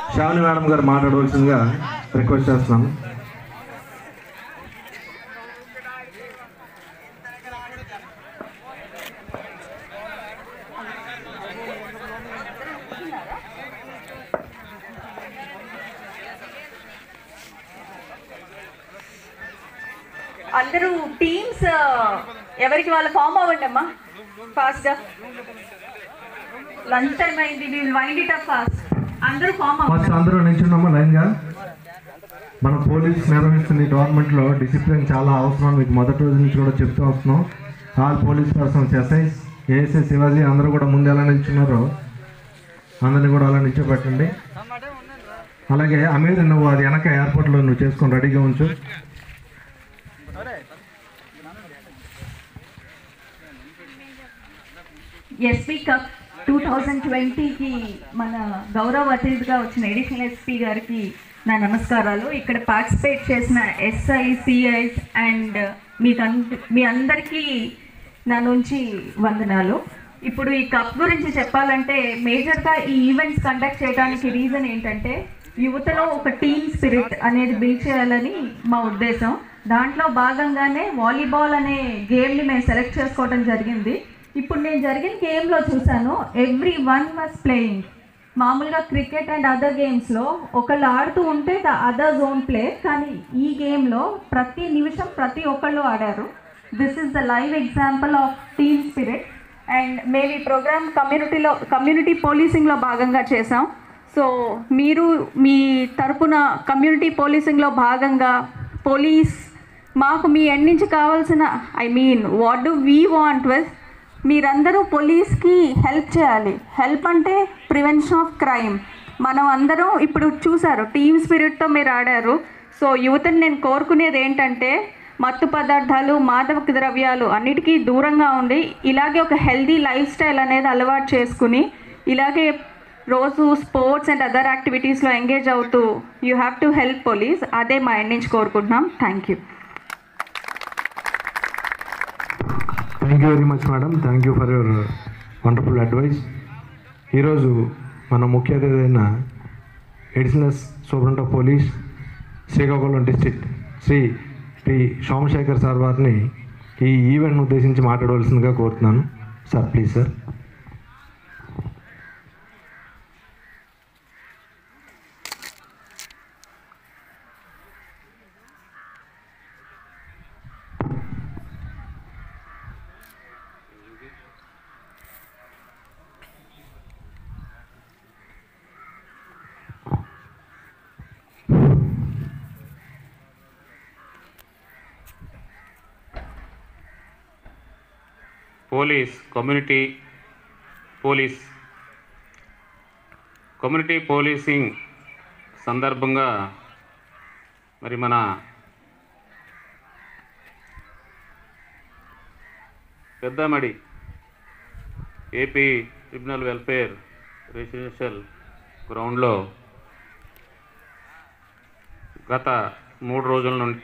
Shravani madam గారు మాట్లాడవలసిందిగా request చేస్తున్నాను అందరూ టీమ్స్ ఎవరికి వాళ్ళు ఫామ్ అవ్వండి అమ్మా ఫాస్ట్గా లంచ్ టైం అయింది will wind it up fast అందరూ ఫామ్ ఫస్ట్ అవ్వండి అందరూ నిల్చున్నామా లైన్గా మన పోలీస్ నిర్వహిస్తున్న ఈ గవర్నమెంట్లో డిసిప్లిన్ చాలా అవసరం మీకు మొదటి రోజు నుంచి కూడా చెప్తూ వస్తున్నాం all police persons SI ASI Shivaji అందరూ కూడా ముందు ఎలా నిల్చున్నారో అందరిని కూడా అలా నిల్చోబెట్టండి అలాగే అమీర్ నువ్వు అది వెనక ఎయిర్పోర్ట్లో నువ్వు చేసుకొని రెడీగా ఉంచు ఎస్పీ కప్ టూ థౌజండ్ ట్వంటీకి మన గౌరవ అతిథిగా వచ్చిన ఎడిషనల్ ఎస్పీ గారికి నా నమస్కారాలు ఇక్కడ పార్టిసిపేట్ చేసిన ఎస్ఐ సిఐస్ అండ్ మీకు మీ అందరికీ నా నుంచి వందనాలు ఇప్పుడు ఈ కప్ గురించి చెప్పాలంటే మేజర్గా ఈ ఈవెంట్స్ కండక్ట్ చేయడానికి రీజన్ ఏంటంటే యువతలో ఒక టీమ్ స్పిరిట్ అనేది బిల్డ్ చేయాలని మా ఉద్దేశం దాంట్లో భాగంగానే వాలీబాల్ అనే గేమ్ని మేము సెలెక్ట్ చేసుకోవడం జరిగింది ఇప్పుడు నేను జరిగిన గేమ్లో చూశాను ఎవ్రీ వన్ వాజ్ ప్లేయింగ్ మామూలుగా క్రికెట్ అండ్ అదర్ గేమ్స్లో ఒకళ్ళు ఆడుతూ ఉంటే ద అదర్ జోన్ ప్లే కానీ ఈ గేమ్లో ప్రతి నిమిషం ప్రతి ఒక్కళ్ళు ఆడారు this is the live example of team spirit and మేము ఈ ప్రోగ్రామ్ కమ్యూనిటీలో కమ్యూనిటీ పోలీసింగ్లో భాగంగా చేసాం సో మీరు మీ తరపున కమ్యూనిటీ పోలీసింగ్లో భాగంగా పోలీస్ మాకు మీ ఎండ్ నుంచి కావాల్సిన I mean what do we want with మీరందరూ పోలీస్కి హెల్ప్ చేయాలి హెల్ప్ అంటే ప్రివెన్షన్ ఆఫ్ క్రైమ్ మనం అందరం ఇప్పుడు చూసారు టీమ్ స్పిరిట్తో మీరు ఆడారు సో యువతని నేను కోరుకునేది ఏంటంటే మత్తు పదార్థాలు మాదక ద్రవ్యాలు అన్నిటికీ దూరంగా ఉండి ఇలాగే ఒక హెల్దీ లైఫ్ స్టైల్ అనేది అలవాటు చేసుకుని ఇలాగే రోజు స్పోర్ట్స్ అండ్ అదర్ యాక్టివిటీస్లో ఎంగేజ్ అవుతూ you have to help police అదే మా ఎండ్ నుంచి కోరుకుంటున్నాం thank you thank you very much madam thank you for your wonderful advice ఈరోజు మన ముఖ్య అతిథి అయిన additional superintendent of police Srikakulam district Shri P Somasekhar sir వారిని ఈ ఈవెంట్ను ఉద్దేశించి మాట్లాడవలసిందిగా కోరుతున్నాను sir please sir police community police community policing సందర్భంగా మరి మన Peddamadi AP tribunal welfare residential గ్రౌండ్లో గత మూడు రోజుల నుండి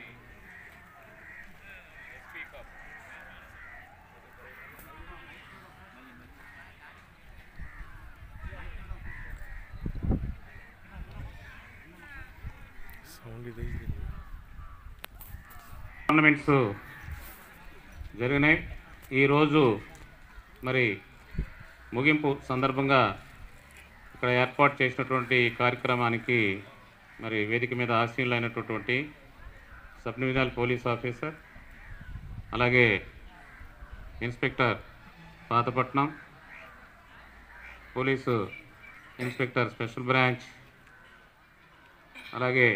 టోర్నమెంట్స్ జరిగినాయి ఈరోజు మరి ముగింపు సందర్భంగా ఇక్కడ ఏర్పాటు చేసినటువంటి కార్యక్రమానికి మరి వేదిక మీద ఆశీనులైనటువంటి సబ్ డివిజనల్ పోలీస్ ఆఫీసర్ అలాగే inspector Pathapatnam police inspector special branch అలాగే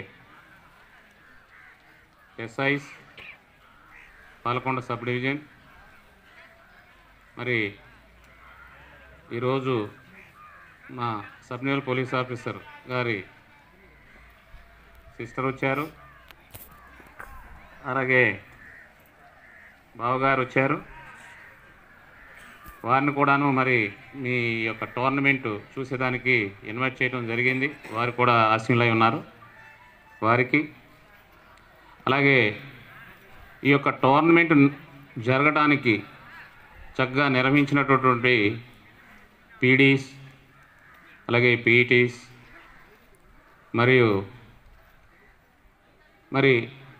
ఎస్ఐస్ పాలకొండ సబ్ డివిజన్ మరి ఈరోజు మా సబ్ డివిజనల్ పోలీస్ ఆఫీసర్ గారి సిస్టర్ వచ్చారు అలాగే బావగారు వచ్చారు వారిని కూడాను మరి మీ యొక్క టోర్నమెంట్ చూసేదానికి ఇన్వైట్ చేయడం జరిగింది వారు కూడా ఆశీనులై ఉన్నారు వారికి అలాగే ఈ యొక్క టోర్నమెంట్ జరగడానికి చక్కగా నిర్వహించినటువంటి పీడీస్ అలాగే పీఈటీస్ మరియు మరి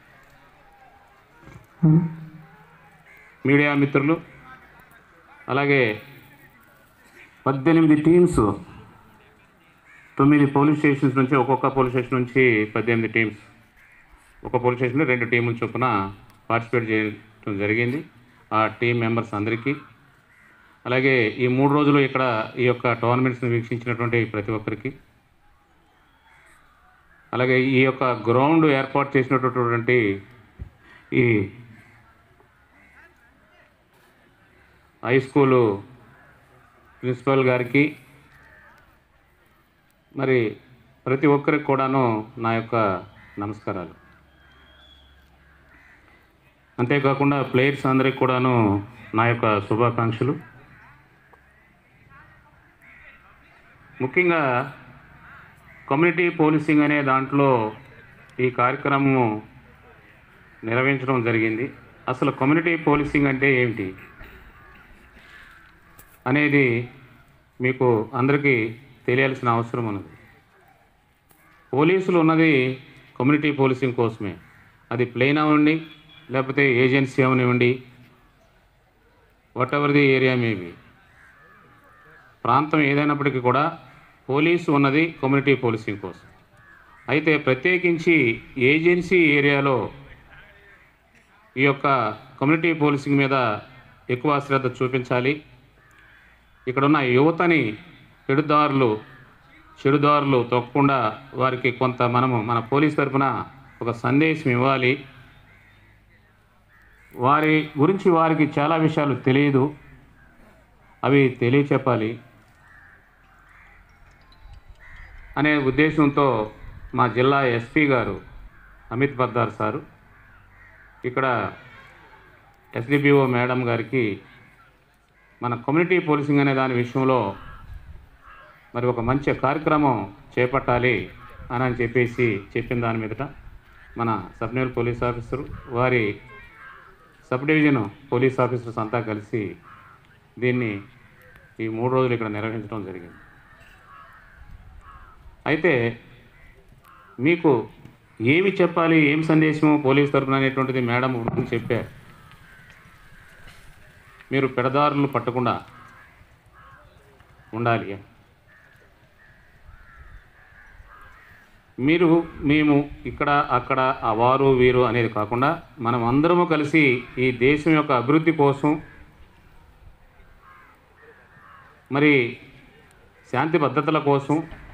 మీడియా మిత్రులు అలాగే పద్దెనిమిది టీమ్స్ తొమ్మిది పోలీస్ స్టేషన్స్ నుంచి ఒక్కొక్క పోలీస్ స్టేషన్ నుంచి పద్దెనిమిది టీమ్స్ ఒక పోలీస్ స్టేషన్లో రెండు టీముల చొప్పున పార్టిసిపేట్ చేయడం జరిగింది ఆ టీం మెంబర్స్ అందరికీ అలాగే ఈ మూడు రోజులు ఇక్కడ ఈ యొక్క టోర్నమెంట్స్ని వీక్షించినటువంటి ప్రతి ఒక్కరికి అలాగే ఈ యొక్క గ్రౌండ్ ఏర్పాటు చేసినటువంటి ఈ హై స్కూలు ప్రిన్సిపల్ గారికి మరి ప్రతి ఒక్కరికి కూడాను నా యొక్క నమస్కారాలు అంతేకాకుండా ప్లేయర్స్ అందరికి కూడాను నా యొక్క శుభాకాంక్షలు ముఖ్యంగా కమ్యూనిటీ పోలీసింగ్ అనే దాంట్లో ఈ కార్యక్రమం నిర్వహించడం జరిగింది అసలు కమ్యూనిటీ పోలీసింగ్ అంటే ఏమిటి అనేది మీకు అందరికీ తెలియాల్సిన అవసరం ఉన్నది పోలీసులు ఉన్నది కమ్యూనిటీ పోలీసింగ్ కోసమే అది ప్లెయిన్ అవ్వండి లేకపోతే ఏజెన్సీ అవనివ్వండి whatever the area maybe ప్రాంతం ఏదైనప్పటికీ కూడా పోలీసు ఉన్నది కమ్యూనిటీ పోలీసింగ్ కోసం అయితే ప్రత్యేకించి ఏజెన్సీ ఏరియాలో ఈ యొక్క కమ్యూనిటీ పోలీసింగ్ మీద ఎక్కువ శ్రద్ధ చూపించాలి ఇక్కడున్న యువతని చెడుదారులు చెడుదారులు తొక్కకుండా వారికి కొంత మనము మన పోలీస్ తరఫున ఒక సందేశం ఇవ్వాలి వారి గురించి వారికి చాలా విషయాలు తెలియదు అవి తెలియచెప్పాలి అనే ఉద్దేశంతో మా జిల్లా ఎస్పీ గారు అమిత్ బద్దార్ సారు ఇక్కడ ఎస్డిపిఓ మేడం గారికి మన కమ్యూనిటీ పోలీసింగ్ అనే దాని విషయంలో మరి ఒక మంచి కార్యక్రమం చేపట్టాలి అని అని చెప్పేసి చెప్పిన దాని మీదట మన సబ్ డివిజన్ పోలీస్ ఆఫీసరు వారి సబ్ డివిజన్ పోలీస్ ఆఫీసర్స్ అంతా కలిసి దీన్ని ఈ మూడు రోజులు ఇక్కడ నిర్వహించడం జరిగింది అయితే మీకు ఏమి చెప్పాలి ఏం సందేశము పోలీస్ తరఫున అనేటువంటిది మేడం ఇప్పుడు చెప్పారు మీరు పెడదారులు పట్టకుండా ఉండాలి మీరు మేము ఇక్కడ అక్కడ ఆ వారు వీరు అనేది కాకుండా మనం అందరము కలిసి ఈ దేశం యొక్క అభివృద్ధి కోసం మరి శాంతి భద్రతల కోసం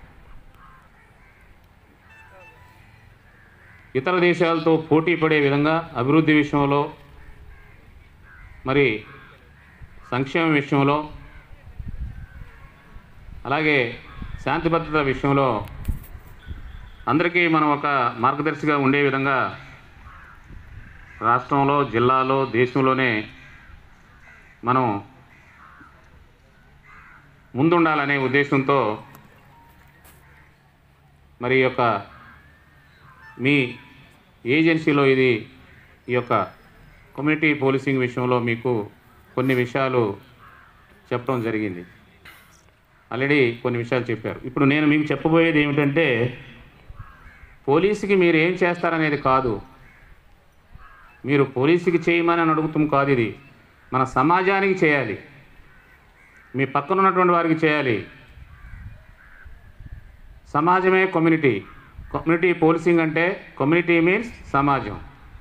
ఇతర దేశాలతో పోటీ పడే విధంగా అభివృద్ధి విషయంలో మరి సంక్షేమ విషయంలో అలాగే శాంతి భద్రత విషయంలో అందరికీ మనం ఒక మార్గదర్శిగా ఉండే విధంగా రాష్ట్రంలో జిల్లాలో దేశంలోనే మనం ముందుండాలనే ఉద్దేశంతో మరి ఈ యొక్క మీ ఏజెన్సీలో ఇది ఈ యొక్క కమ్యూనిటీ పోలీసింగ్ విషయంలో మీకు కొన్ని విషయాలు చెప్పడం జరిగింది ఆల్రెడీ కొన్ని విషయాలు చెప్పారు ఇప్పుడు నేను మీకు చెప్పబోయేది ఏమిటంటే పోలీసుకి మీరు ఏం చేస్తారనేది కాదు మీరు పోలీసుకి చేయమని అని అడుగుతాం కాదు ఇది మన సమాజానికి చేయాలి మీ పక్కన ఉన్నటువంటి వారికి చేయాలి సమాజమే కమ్యూనిటీ కమ్యూనిటీ పోలీసింగ్ అంటే కమ్యూనిటీ మీన్స్ సమాజం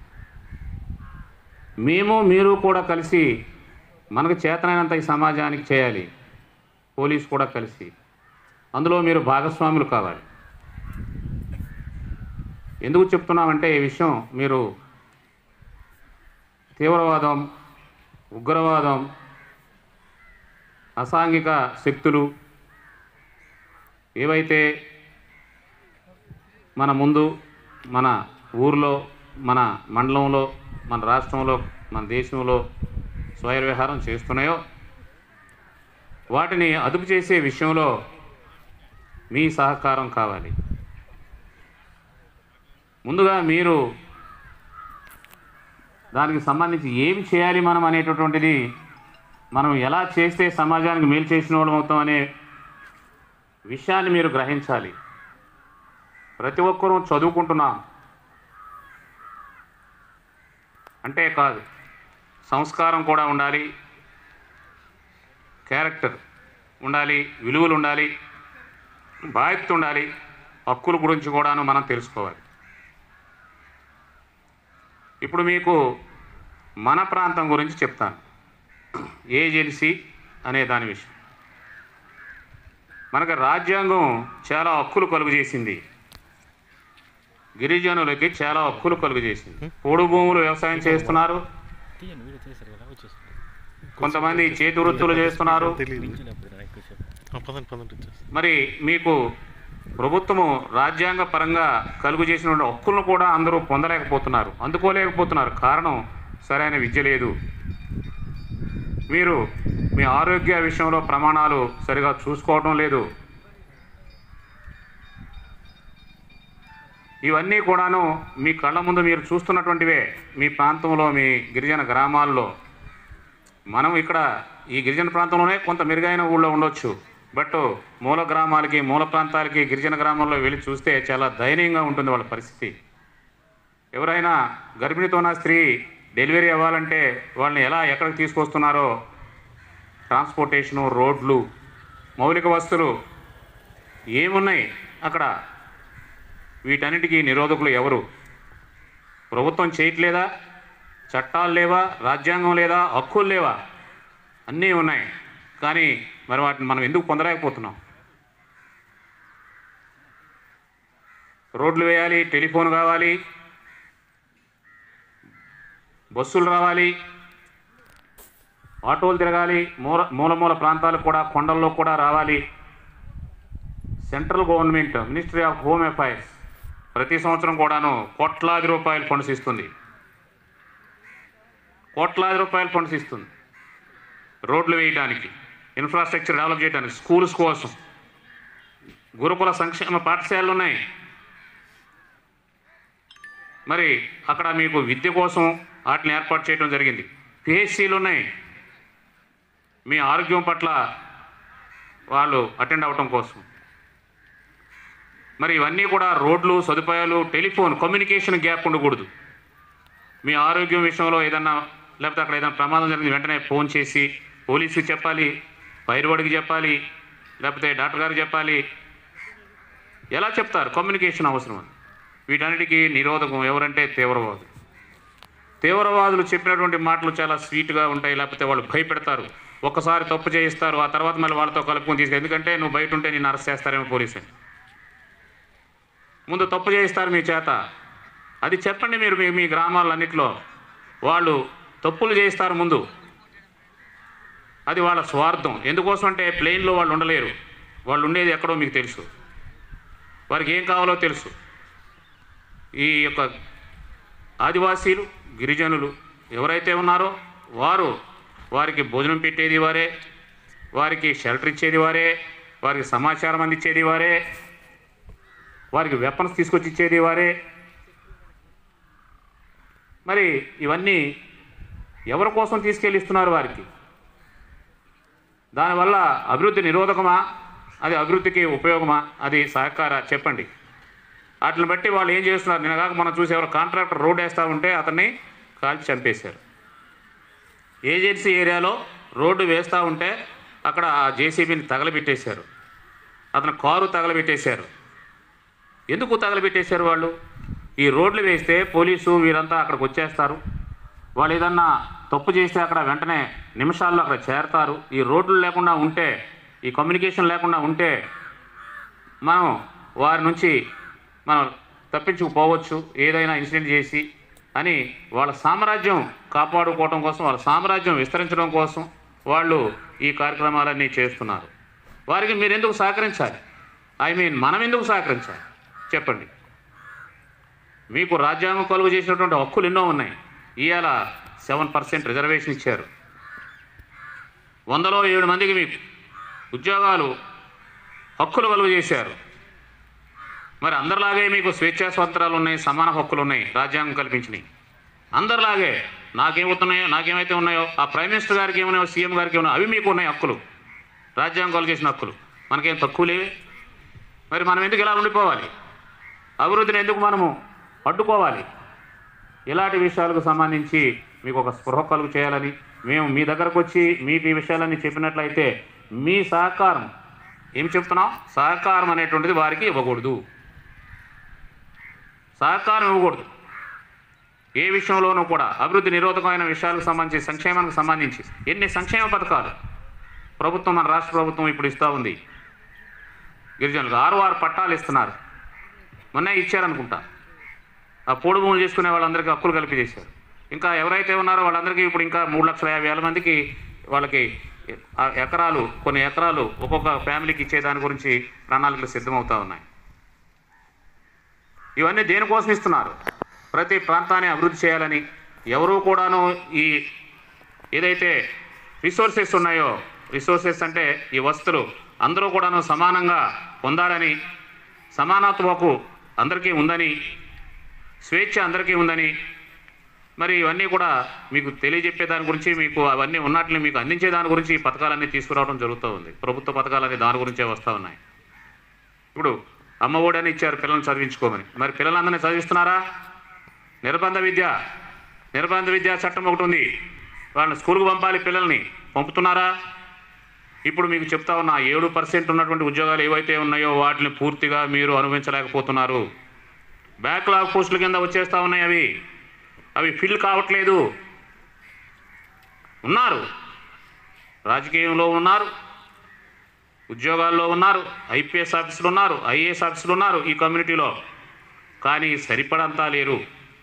మేము మీరు కూడా కలిసి మనకు చేతనైనంత ఈ సమాజానికి చేయాలి పోలీస్ కూడా కలిసి అందులో మీరు భాగస్వాములు కావాలి ఎందుకు చెప్తున్నామంటే ఈ విషయం మీరు తీవ్రవాదం ఉగ్రవాదం అసాంఘిక శక్తులు ఏవైతే మన ముందు మన ఊర్లో మన మండలంలో మన రాష్ట్రంలో మన దేశంలో స్వయ విహారం చేస్తున్నాయో వాటిని అదుపు చేసే విషయంలో మీ సహకారం కావాలి ముందుగా మీరు దానికి సంబంధించి ఏమి చేయాలి మనం అనేటటువంటిది మనం ఎలా చేస్తే సమాజానికి మేలు చేసిన వాళ్ళం అవుతాం అనే విషయాన్ని మీరు గ్రహించాలి ప్రతి ఒక్కరూ చదువుకుంటున్నాం అంటే కాదు సంస్కారం కూడా ఉండాలి క్యారెక్టర్ ఉండాలి విలువలు ఉండాలి బాధ్యత ఉండాలి హక్కుల గురించి కూడాను మనం తెలుసుకోవాలి ఇప్పుడు మీకు మన ప్రాంతం గురించి చెప్తాను ఏజెన్సీ అనే దాని విషయం మనకు రాజ్యాంగం చాలా హక్కులు కలుగు చేసింది గిరిజనులకి చాలా హక్కులు కలుగు చేసింది పోడు భూములు వ్యవసాయం చేస్తున్నారు తీయండి వీడియో తీసారు కదా వచ్చేసింది కొంతమంది చేతి వృత్తులు చేస్తున్నారు నించున్నప్పుడు ఎక్కువ పదండి పదండి వచ్చేసి మరి మీకు ప్రభుత్వము రాజ్యాంగ పరంగా కలుగు చేసిన హక్కులను కూడా అందరూ పొందలేకపోతున్నారు అందుకోలేకపోతున్నారు కారణం సరైన విద్య లేదు మీరు మీ ఆరోగ్య విషయంలో ప్రమాణాలు సరిగా చూసుకోవడం లేదు ఇవన్నీ కూడాను మీ కళ్ళ ముందు మీరు చూస్తున్నటువంటివే మీ ప్రాంతంలో మీ గిరిజన గ్రామాల్లో మనం ఇక్కడ ఈ గిరిజన ప్రాంతంలోనే కొంత మెరుగైన ఊళ్ళో ఉండొచ్చు బట్ మూల గ్రామాలకి మూల ప్రాంతాలకి గిరిజన గ్రామాల్లో వెళ్ళి చూస్తే చాలా దయనీయంగా ఉంటుంది వాళ్ళ పరిస్థితి ఎవరైనా గర్భిణితో ఉన్న స్త్రీ డెలివరీ అవ్వాలంటే వాళ్ళని ఎలా ఎక్కడికి తీసుకొస్తున్నారో ట్రాన్స్పోర్టేషను రోడ్లు మౌలిక వస్తువులు ఏమున్నాయి అక్కడ వీటన్నిటికీ నిరోధకులు ఎవరు ప్రభుత్వం చేయట్లేదా చట్టాలు లేవా రాజ్యాంగం లేదా హక్కులు లేవా అన్నీ ఉన్నాయి కానీ మరి వాటిని మనం ఎందుకు పొందలేకపోతున్నాం రోడ్లు వేయాలి టెలిఫోన్ కావాలి బస్సులు రావాలి ఆటోలు తిరగాలి మూల మూల మూల ప్రాంతాలకు కూడా కొండల్లో కూడా రావాలి central government ministry of home affairs ప్రతి సంవత్సరం కూడాను కోట్లాది రూపాయలు ఫండ్స్ ఇస్తుంది కోట్లాది రూపాయలు ఫండ్స్ ఇస్తుంది రోడ్లు వేయడానికి ఇన్ఫ్రాస్ట్రక్చర్ డెవలప్ చేయడానికి స్కూల్స్ కోసం గురుకుల సంక్షేమ పాఠశాలలు ఉన్నాయి మరి అక్కడ మీకు విద్య కోసం వాటిని ఏర్పాటు చేయడం జరిగింది పిహెచ్సీలు ఉన్నాయి మీ ఆరోగ్యం పట్ల వాళ్ళు అటెండ్ అవ్వటం కోసం మరి ఇవన్నీ కూడా రోడ్లు సదుపాయాలు టెలిఫోన్ కమ్యూనికేషన్ గ్యాప్ ఉండకూడదు మీ ఆరోగ్యం విషయంలో ఏదన్నా లేకపోతే అక్కడ ఏదైనా ప్రమాదం జరిగింది వెంటనే ఫోన్ చేసి పోలీసుకి చెప్పాలి పైరువాడికి చెప్పాలి లేకపోతే డాక్టర్ గారికి చెప్పాలి ఎలా చెప్తారు కమ్యూనికేషన్ అవసరం అని వీటన్నిటికీ నిరోధకం ఎవరంటే తీవ్రవాదులు తీవ్రవాదులు చెప్పినటువంటి మాటలు చాలా స్వీట్గా ఉంటాయి లేకపోతే వాళ్ళు భయపెడతారు ఒక్కసారి తప్పు చేయిస్తారు ఆ తర్వాత మళ్ళీ వాళ్ళతో కలుపుకొని తీసుకు ఎందుకంటే నువ్వు బయట ఉంటే నేను అరెస్ట్ చేస్తారేమో పోలీసు అని ముందు తప్పు చేయిస్తారు మీ చేత అది చెప్పండి మీరు మీ మీ గ్రామాలన్నింటిలో వాళ్ళు తప్పులు చేయిస్తారు ముందు అది వాళ్ళ స్వార్థం ఎందుకోసం అంటే ప్లెయిన్లో వాళ్ళు ఉండలేరు వాళ్ళు ఉండేది ఎక్కడో మీకు తెలుసు వారికి ఏం కావాలో తెలుసు ఈ యొక్క ఆదివాసీలు గిరిజనులు ఎవరైతే ఉన్నారో వారు వారికి భోజనం పెట్టేది వారే వారికి షెల్టర్ ఇచ్చేది వారే వారికి సమాచారం అందించేది వారే వారికి వెపన్స్ తీసుకొచ్చి ఇచ్చేది వారే మరి ఇవన్నీ ఎవరి కోసం తీసుకెళ్ళి ఇస్తున్నారు వారికి దానివల్ల అభివృద్ధి నిరోధకమా అది అభివృద్ధికి ఉపయోగమా అది సహకార చెప్పండి వాటిని బట్టి వాళ్ళు ఏం చేస్తున్నారు నిన్నగాక మనం చూసి ఎవరు కాంట్రాక్టర్ రోడ్ వేస్తూ ఉంటే అతన్ని కాల్చి చంపేశారు ఏజెన్సీ ఏరియాలో రోడ్డు వేస్తూ ఉంటే అక్కడ ఆ జేసీబీని తగలబెట్టేశారు అతను కారు తగలబెట్టేశారు ఎందుకు తగలబెట్టేశారు వాళ్ళు ఈ రోడ్లు వేస్తే పోలీసు వీరంతా అక్కడికి వచ్చేస్తారు వాళ్ళు ఏదన్నా తప్పు చేస్తే అక్కడ వెంటనే నిమిషాల్లో అక్కడ చేరతారు ఈ రోడ్లు లేకుండా ఉంటే ఈ కమ్యూనికేషన్ లేకుండా ఉంటే మనం వారి నుంచి మనం తప్పించుకుపోవచ్చు ఏదైనా ఇన్సిడెంట్ చేసి అని వాళ్ళ సామ్రాజ్యం కాపాడుకోవడం కోసం వాళ్ళ సామ్రాజ్యం విస్తరించడం కోసం వాళ్ళు ఈ కార్యక్రమాలన్నీ చేస్తున్నారు వారికి మీరు ఎందుకు సహకరించాలి ఐ మీన్ మనం ఎందుకు సహకరించాలి చెప్పండి మీకు రాజ్యాంగం కలుగు చేసినటువంటి హక్కులు ఎన్నో ఉన్నాయి ఇవాళ సెవెన్ పర్సెంట్ రిజర్వేషన్ ఇచ్చారు వందలో ఏడు మందికి మీకు ఉద్యోగాలు హక్కులు కలుగు చేశారు మరి అందరిలాగే మీకు స్వేచ్ఛా స్వాతంత్రాలు ఉన్నాయి సమాన హక్కులు ఉన్నాయి రాజ్యాంగం కల్పించినాయి అందరిలాగే నాకేమవుతున్నాయో నాకేమైతే ఉన్నాయో ఆ ప్రైమ్ మినిస్టర్ గారికి ఏమన్నాయో సీఎం గారికి ఏమన్నా అవి మీకు ఉన్నాయి హక్కులు రాజ్యాంగం కలుగు చేసిన హక్కులు మనకేం తక్కువ లేవే మరి మనం ఎందుకు ఇలా ఉండిపోవాలి అభివృద్ధిని ఎందుకు మనము అడ్డుకోవాలి ఇలాంటి విషయాలకు సంబంధించి మీకు ఒక స్పృహ కలుగు చేయాలని మేము మీ దగ్గరకు వచ్చి మీకు ఈ విషయాలన్నీ చెప్పినట్లయితే మీ సహకారం ఏం చెప్తున్నాం సహకారం అనేటువంటిది వారికి ఇవ్వకూడదు సహకారం ఇవ్వకూడదు ఏ విషయంలోనూ కూడా అభివృద్ధి నిరోధకమైన విషయాలకు సంబంధించి సంక్షేమానికి సంబంధించి ఎన్ని సంక్షేమ పథకాలు ప్రభుత్వం మన రాష్ట్ర ప్రభుత్వం ఇప్పుడు ఇస్తూ ఉంది గిరిజనులకు ఆరు ఆరు పట్టాలు ఇస్తున్నారు మొన్న ఇచ్చారనుకుంటా ఆ పోడు భూములు చేసుకునే వాళ్ళందరికీ హక్కులు కలిపి చేశారు ఇంకా ఎవరైతే ఉన్నారో వాళ్ళందరికీ ఇప్పుడు ఇంకా మూడు లక్షల యాభై వేల మందికి వాళ్ళకి ఆ ఎకరాలు కొన్ని ఎకరాలు ఒక్కొక్క ఫ్యామిలీకి ఇచ్చే దాని గురించి ప్రణాళికలు సిద్ధమవుతా ఉన్నాయి ఇవన్నీ దేనికోసం ఇస్తున్నారు ప్రతి ప్రాంతాన్ని అభివృద్ధి చేయాలని ఎవరూ కూడాను ఈ ఏదైతే రిసోర్సెస్ ఉన్నాయో రిసోర్సెస్ అంటే ఈ వస్తువులు అందరూ కూడాను సమానంగా పొందాలని సమానత్వకు అందరికీ ఉందని స్వేచ్ఛ అందరికీ ఉందని మరి ఇవన్నీ కూడా మీకు తెలియజెప్పే దాని గురించి మీకు అవన్నీ ఉన్నట్లు మీకు అందించే దాని గురించి ఈ పథకాలన్నీ తీసుకురావడం జరుగుతూ ఉంది ప్రభుత్వ పథకాలన్నీ దాని గురించే వస్తూ ఉన్నాయి ఇప్పుడు అమ్మ ఒడి అని ఇచ్చారు పిల్లల్ని చదివించుకోమని మరి పిల్లలందరినీ చదివిస్తున్నారా నిర్బంధ విద్య నిర్బంధ విద్యా చట్టం ఒకటి ఉంది వాళ్ళని స్కూల్కి పంపాలి పిల్లల్ని పంపుతున్నారా ఇప్పుడు మీకు చెప్తా ఉన్నా ఏడు పర్సెంట్ ఉన్నటువంటి ఉద్యోగాలు ఏవైతే ఉన్నాయో వాటిని పూర్తిగా మీరు అనుభవించలేకపోతున్నారు బ్యాక్లాగ్ పోస్టుల కింద వచ్చేస్తా ఉన్నాయి అవి అవి ఫిల్ కావట్లేదు ఉన్నారు రాజకీయంలో ఉన్నారు ఉద్యోగాల్లో ఉన్నారు ఐపీఎస్ ఆఫీసులు ఉన్నారు ఐఏఎస్ ఆఫీసులు ఉన్నారు ఈ కమ్యూనిటీలో కానీ సరిపడంతా లేరు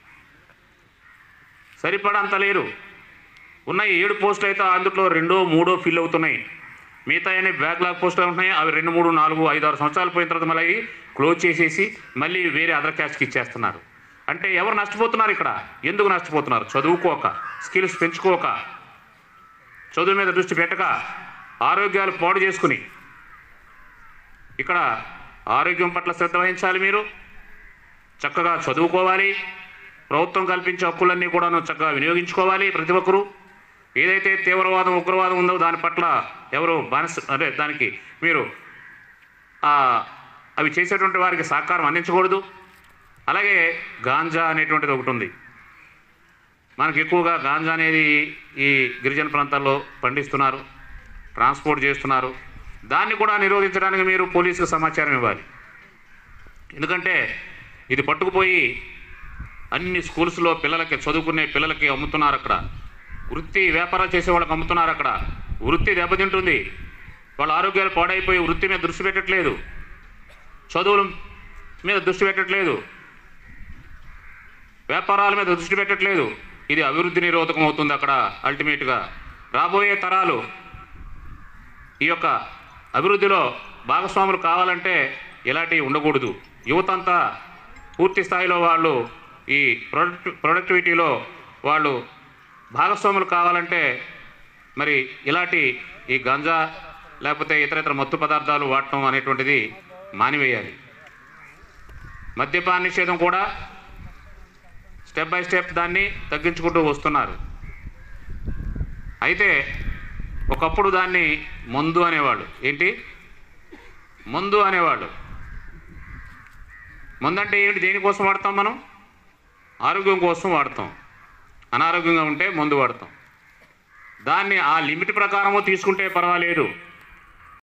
సరిపడంత లేరు ఉన్న ఈ ఏడు పోస్టులు అయితే అందులో రెండో మూడో ఫిల్ అవుతున్నాయి మిగతా అన్ని బ్యాక్లాగ్ పోస్టులు ఉంటున్నాయి అవి రెండు మూడు నాలుగు ఐదు ఆరు సంవత్సరాలు పోయిన తర్వాత మళ్ళీ అవి క్లోజ్ చేసేసి మళ్ళీ వేరే అదర్ క్యాస్ట్కి ఇచ్చేస్తున్నారు అంటే ఎవరు నష్టపోతున్నారు ఇక్కడ ఎందుకు నష్టపోతున్నారు చదువుకోక స్కిల్స్ పెంచుకోక చదువు మీద దృష్టి పెట్టక ఆరోగ్యాలు పాడు చేసుకుని ఇక్కడ ఆరోగ్యం పట్ల శ్రద్ధ వహించాలి మీరు చక్కగా చదువుకోవాలి ప్రభుత్వం కల్పించే హక్కులన్నీ కూడాను చక్కగా వినియోగించుకోవాలి ప్రతి ఒక్కరూ ఏదైతే తీవ్రవాదం ఉగ్రవాదం ఉందో దాని పట్ల ఎవరు బానిస అదే దానికి మీరు ఆ, అవి చేసేటువంటి వారికి సహకారం అందించకూడదు అలాగే గాంజా అనేటువంటిది ఒకటి ఉంది మనకి ఎక్కువగా గాంజా అనేది ఈ గిరిజన ప్రాంతాల్లో పండిస్తున్నారు ట్రాన్స్పోర్ట్ చేస్తున్నారు దాన్ని కూడా నిరోధించడానికి మీరు పోలీసుకు సమాచారం ఇవ్వాలి ఎందుకంటే ఇది పట్టుకుపోయి అన్ని స్కూల్స్లో పిల్లలకి చదువుకునే పిల్లలకి అమ్ముతున్నారు అక్కడ వృత్తి వ్యాపారాలు చేసే వాళ్ళకి అమ్ముతున్నారు అక్కడ వృత్తి దెబ్బతింటుంది వాళ్ళ ఆరోగ్యాలు పాడైపోయి వృత్తి మీద దృష్టి పెట్టట్లేదు చదువుల మీద దృష్టి పెట్టట్లేదు వ్యాపారాల మీద దృష్టి పెట్టట్లేదు ఇది అభివృద్ధి నిరోధకం అవుతుంది అక్కడ అల్టిమేట్గా రాబోయే తరాలు ఈ యొక్క అభివృద్ధిలో భాగస్వాములు కావాలంటే ఇలాంటివి ఉండకూడదు యువత అంతా పూర్తి స్థాయిలో వాళ్ళు ఈ ప్రొడక్ట్ ప్రొడక్టివిటీలో వాళ్ళు భాగస్వాములు కావాలంటే మరి ఇలాంటి ఈ గంజా లేకపోతే ఇతర ఇతర మత్తు పదార్థాలు వాడటం అనేటువంటిది మానివేయాలి మద్యపాన నిషేధం కూడా స్టెప్ బై స్టెప్ దాన్ని తగ్గించుకుంటూ వస్తున్నారు అయితే ఒకప్పుడు దాన్ని మందు అనేవాళ్ళు ఏంటి మందు అనేవాళ్ళు మందు అంటే ఏంటి దేనికోసం వాడతాం మనం ఆరోగ్యం కోసం వాడతాం అనారోగ్యంగా ఉంటే మందు వాడతాం దాన్ని ఆ లిమిట్ ప్రకారము తీసుకుంటే పర్వాలేదు